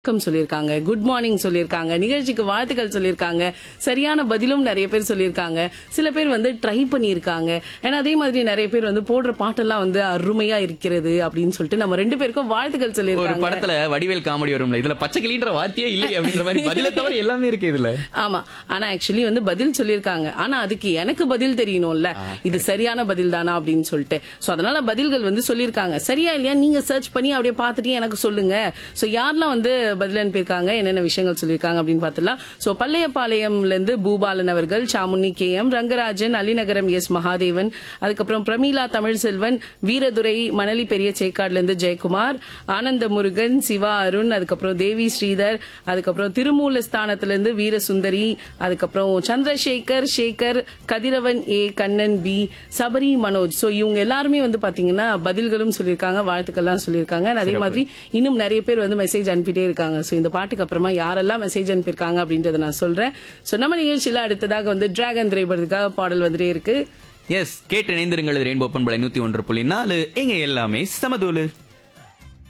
வணக்கம் சொல்லியிருக்காங்க good morning சொல்லியிருக்காங்க நிகழ்ச்சிக்கு வாழ்த்துக்கள் சொல்லியிருக்காங்க சரியான பதிலும் நிறைய பேர் சொல்லியிருக்காங்க சில பேர் வந்து ட்ரை பண்ணியிருக்காங்க ஏன்னா அதே மாதிரி நிறைய பேர் வந்து போடுற பாட்டெல்லாம் வந்து அருமையா இருக்கிறது அப்படின்னு சொல்லிட்டு நம்ம ரெண்டு பேருக்கும் வாழ்த்துக்கள் ஒரு சொல்லியிருக்காங்க படத்துல வடிவேல் காமெடி வரும்ல இதுல பச்சை கிளின்ற வார்த்தையே இல்லை அப்படின்ற மாதிரி பதில தவிர எல்லாமே இருக்கு இதுல ஆமா ஆனா ஆக்சுவலி வந்து பதில் சொல்லியிருக்காங்க ஆனா அதுக்கு எனக்கு பதில் தெரியணும்ல இது சரியான பதில் தானா அப்படின்னு சொல்லிட்டு சோ அதனால பதில்கள் வந்து சொல்லியிருக்காங்க சரியா இல்லையா நீங்க சர்ச் பண்ணி அப்படியே பார்த்துட்டு எனக்கு சொல்லுங்க சோ யாரெல்லாம் வந்து பதில் அனுப்பியிருக்காங்க என்னென்ன விஷயங்கள் சொல்லியிருக்காங்க அப்படின்னு பார்த்துலாம் சோ பள்ளையப்பாளையம்ல இருந்து பூபாலன் அவர்கள் Samuni K M Rangarajan Alinagaram S Mahadevan அதுக்கப்புறம் பிரமீளா தமிழ்செல்வன் வீரதுரை மணலி பெரிய சேக்காடுல இருந்து ஜெயக்குமார் ஆனந்த முருகன் சிவா அருண் அதுக்கப்புறம் தேவி ஸ்ரீதர் அதுக்கப்புறம் திருமூலஸ்தானத்துல இருந்து வீரசுந்தரி அதுக்கப்புறம் Chandrasekar Sekar Kathiravan A Kannan B Sabari Manoj so இவங்க எல்லாருமே வந்து பாத்தீங்கன்னா பதில்களும் சொல்லியிருக்காங்க வாழ்த்துக்கள்லாம் சொல்லியிருக்காங்க And அதே மாதிரி இன்னும் நிறைய பேர் வந்து மெசேஜ் அனுப்பிட்டே இருக்காங்க சோ இந்த பாட்டுக்கு அப்புறமா யாரெல்லாம் மெசேஜ் அனுப்பியிருக்காங்க அப்படின்றத நான் சொல்றேன் சோ நம்ம நிகழ்ச்சியில அடுத்ததாக வந்து டிராகன் திரைப்படத்துக்காக பாடல் வந்துட்டே இருக்கு எஸ் கேட்டு இணைந்திருங்கள் ரெயின்போ பண்பலை நூத்தி ஒன்று புள்ளி நாலு எங்க எல்லாமே சமதூலு